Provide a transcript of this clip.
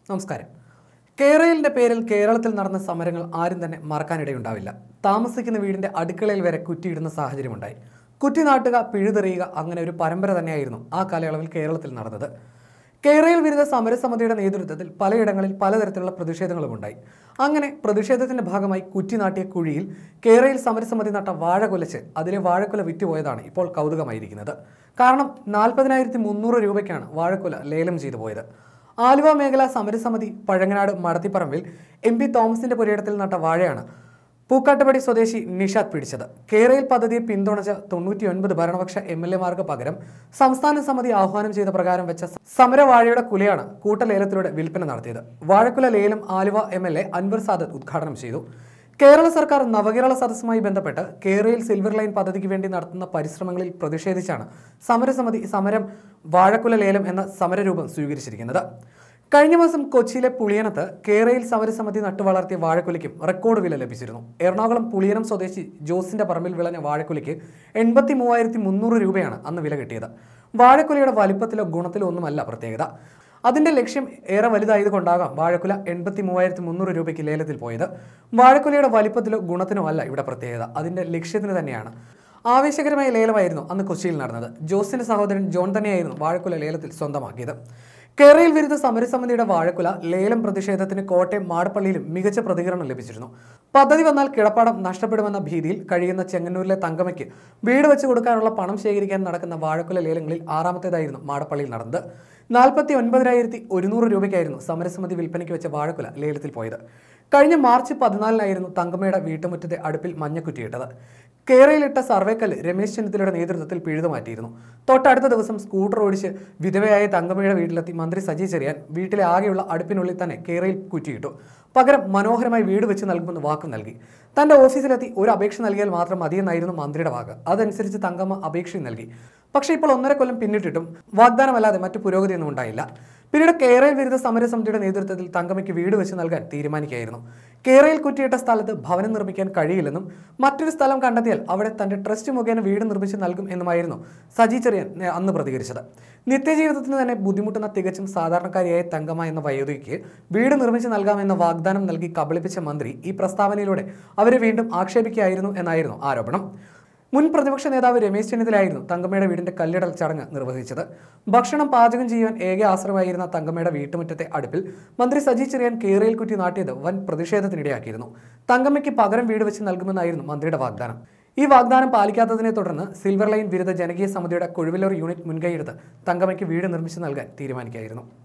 നമസ്കാരം കേരളിന്റെ പേരിൽ കേരളത്തിൽ നടന്ന സമരങ്ങൾ ആരും തന്നെ മറക്കാനിടയുണ്ടാവില്ല താമസിക്കുന്ന വീടിന്റെ അടുക്കളയിൽ വരെ കുറ്റിയിടുന്ന സാഹചര്യമുണ്ടായി കുറ്റി നാട്ടുക പിഴുതെറിയുക അങ്ങനെ ഒരു പരമ്പര തന്നെയായിരുന്നു ആ കാലയളവിൽ കേരളത്തിൽ നടന്നത് കേരളയിൽ വിരുദ്ധ സമരസമിതിയുടെ നേതൃത്വത്തിൽ പലയിടങ്ങളിൽ പലതരത്തിലുള്ള പ്രതിഷേധങ്ങളും ഉണ്ടായി അങ്ങനെ പ്രതിഷേധത്തിന്റെ ഭാഗമായി കുറ്റി നാട്ടിയ കുഴിയിൽ കേരളയിൽ സമരസമിതി നട്ട വാഴ കൊലച്ച് അതിലെ വാഴക്കുല വിറ്റുപോയതാണ് ഇപ്പോൾ കൗതുകമായിരിക്കുന്നത് കാരണം നാൽപ്പതിനായിരത്തി മുന്നൂറ് രൂപയ്ക്കാണ് വാഴക്കുല ലേലം ചെയ്തു പോയത് ആലുവ മേഖല സമരസമിതി പഴങ്ങനാട് മടത്തിപ്പറമ്പിൽ എം പി തോമസിന്റെ പുരയിടത്തിൽ നട്ട വാഴയാണ് പൂക്കാട്ടുപടി സ്വദേശി നിഷാദ് പിടിച്ചത് കേരയിൽ പദ്ധതിയെ പിന്തുണച്ച തൊണ്ണൂറ്റിയൊൻപത് ഭരണപക്ഷ എം എൽ എമാർക്ക് പകരം സംസ്ഥാന സമിതി ആഹ്വാനം ചെയ്ത പ്രകാരം വെച്ച സമരവാഴയുടെ കുലയാണ് കൂട്ടലേലത്തിലൂടെ വിൽപ്പന നടത്തിയത് വാഴക്കുല ലേലം Aluva M L A Anwar Sadath ഉദ്ഘാടനം ചെയ്തു കേരള സർക്കാർ നവകേരള സദസ്സുമായി ബന്ധപ്പെട്ട് കേരളയിൽ സിൽവർ ലൈൻ പദ്ധതിക്ക് വേണ്ടി നടത്തുന്ന പരിശ്രമങ്ങളിൽ പ്രതിഷേധിച്ചാണ് സമരസമിതി സമരം വാഴക്കുല ലേലം എന്ന സമരരൂപം സ്വീകരിച്ചിരിക്കുന്നത് കഴിഞ്ഞ മാസം കൊച്ചിയിലെ പുളിയനത്ത് കേരളയിൽ സമരസമിതി നട്ടുവളർത്തിയ വാഴക്കുലയ്ക്കും റെക്കോർഡ് വില ലഭിച്ചിരുന്നു എറണാകുളം പുളിയനം സ്വദേശി ജോസിന്റെ പറമ്പിൽ വിളഞ്ഞ വാഴക്കുലയ്ക്ക് എൺപത്തി മൂവായിരത്തി മുന്നൂറ് രൂപയാണ് അന്ന് വില കിട്ടിയത് വാഴക്കുലയുടെ വലിപ്പത്തിലോ ഗുണത്തിലോ ഒന്നുമല്ല പ്രത്യേകത അതിന്റെ ലക്ഷ്യം ഏറെ വലുതായതുകൊണ്ടാകാം വാഴക്കുല എൺപത്തി മൂവായിരത്തി മുന്നൂറ് രൂപയ്ക്ക് ലേലത്തിൽ പോയത് വാഴക്കുലയുടെ വലിപ്പത്തിലോ ഗുണത്തിനോ അല്ല ഇവിടെ പ്രത്യേകത അതിന്റെ ലക്ഷ്യത്തിന് തന്നെയാണ് ആവേശകരമായ ലേലമായിരുന്നു അന്ന് കൊച്ചിയിൽ നടന്നത് ജോസിന്റെ സഹോദരൻ ജോൺ തന്നെയായിരുന്നു വാഴക്കുല ലേലത്തിൽ സ്വന്തമാക്കിയത് കേരളയിൽ വിരുദ്ധ സമരസമിതിയുടെ വാഴക്കുല ലേലം പ്രതിഷേധത്തിന് കോട്ടയം മാടപ്പള്ളിയിലും മികച്ച പ്രതികരണം ലഭിച്ചിരുന്നു പദ്ധതി വന്നാൽ കിടപ്പാടം നഷ്ടപ്പെടുമെന്ന ഭീതിയിൽ കഴിയുന്ന ചെങ്ങന്നൂരിലെ തങ്കമ്മയ്ക്ക് വീട് വെച്ച് കൊടുക്കാനുള്ള പണം ശേഖരിക്കാൻ നടക്കുന്ന വാഴക്കുല ലേലങ്ങളിൽ ആറാമത്തേതായിരുന്നു മാടപ്പള്ളിയിൽ നടന്നത് നാൽപ്പത്തി ഒൻപതിനായിരത്തി ഒരുന്നൂറ് രൂപയ്ക്കായിരുന്നു സമരസമിതി വിൽപ്പനയ്ക്ക് വെച്ച വാഴക്കുല ലേലത്തിൽ പോയത് കഴിഞ്ഞ മാർച്ച് പതിനാലിനായിരുന്നു തങ്കമ്മയുടെ വീട്ടുമുറ്റത്തെ അടുപ്പിൽ മഞ്ഞക്കുറ്റിയിട്ടത് കേരളയിലിട്ട സർവേക്കല്ല് രമേശ് ചെന്നിത്തലയുടെ നേതൃത്വത്തിൽ പിഴുതു മാറ്റിയിരുന്നു തൊട്ടടുത്ത ദിവസം സ്കൂട്ടർ ഓടിച്ച് വിധവയായ തങ്കമ്മയുടെ വീട്ടിലെത്തി മന്ത്രി സജി ചെറിയാൻ വീട്ടിലെ ആകെയുള്ള അടുപ്പിനുള്ളിൽ തന്നെ കേരളയിൽ കുറ്റിയിട്ടു പകരം മനോഹരമായി വീട് വെച്ച് നൽകുമെന്ന് വാക്ക് നൽകി തന്റെ ഓഫീസിലെത്തി ഒരു അപേക്ഷ നൽകിയാൽ മാത്രം മതിയെന്നായിരുന്നു മന്ത്രിയുടെ വാക്ക് അതനുസരിച്ച് തങ്കമ്മ അപേക്ഷയും നൽകി പക്ഷേ ഇപ്പോൾ ഒന്നര കൊല്ലം പിന്നിട്ടിട്ടും വാഗ്ദാനമല്ലാതെ മറ്റു പുരോഗതിയൊന്നും ഉണ്ടായില്ല പിന്നീട് കേരള വിരുദ്ധ സമരസമിതിയുടെ നേതൃത്വത്തിൽ തങ്കമ്മയ്ക്ക് വീട് വെച്ച് നൽകാൻ തീരുമാനിക്കുകയായിരുന്നു കേരളയിൽ കുറ്റിയിട്ട സ്ഥലത്ത് ഭവനം നിർമ്മിക്കാൻ കഴിയില്ലെന്നും മറ്റൊരു സ്ഥലം കണ്ടെത്തിയാൽ അവിടെ തന്റെ ട്രസ്റ്റ് മുഖേന വീട് നിർമ്മിച്ച് നൽകും എന്നുമായിരുന്നു സജി ചെറിയൻ ഏ, അന്ന് പ്രതികരിച്ചത് നിത്യജീവിതത്തിന് തന്നെ ബുദ്ധിമുട്ടുന്ന തികച്ചും സാധാരണക്കാരിയായ തങ്കമ്മ എന്ന വയോധികയ്ക്ക് വീട് നിർമ്മിച്ച് നൽകാമെന്ന വാഗ്ദാനം നൽകി കബളിപ്പിച്ച മന്ത്രി ഈ പ്രസ്താവനയിലൂടെ അവരെ വീണ്ടും ആക്ഷേപിക്കുകയായിരുന്നു എന്നായിരുന്നു ആരോപണം മുൻ പ്രതിപക്ഷ നേതാവ് രമേശ് ചെന്നിത്തലയായിരുന്നു തങ്കമ്മയുടെ വീടിന്റെ കല്ലിടൽ ചടങ്ങ് നിർവഹിച്ചത് ഭക്ഷണം പാചകം ചെയ്യാൻ ഏക ആശ്രയമായിരുന്ന തങ്കമ്മയുടെ വീട്ടുമുറ്റത്തെ അടുപ്പിൽ മന്ത്രി സജി ചെറിയാൻ കേരയിൽ കുറ്റി നാട്ടിയത് വൻ പ്രതിഷേധത്തിനിടയാക്കിയിരുന്നു തങ്കമ്മയ്ക്ക് പകരം വീട് വെച്ച് നൽകുമെന്നായിരുന്നു മന്ത്രിയുടെ വാഗ്ദാനം ഈ വാഗ്ദാനം പാലിക്കാത്തതിനെ തുടർന്ന് സിൽവർ ലൈൻ വിരുദ്ധ ജനകീയ സമിതിയുടെ കൊഴുവിലൂർ യൂണിറ്റ് മുൻകൈയെടുത്ത് തങ്കമ്മയ്ക്ക് വീട് നിർമ്മിച്ച് നൽകാൻ തീരുമാനിക്കുകയായിരുന്നു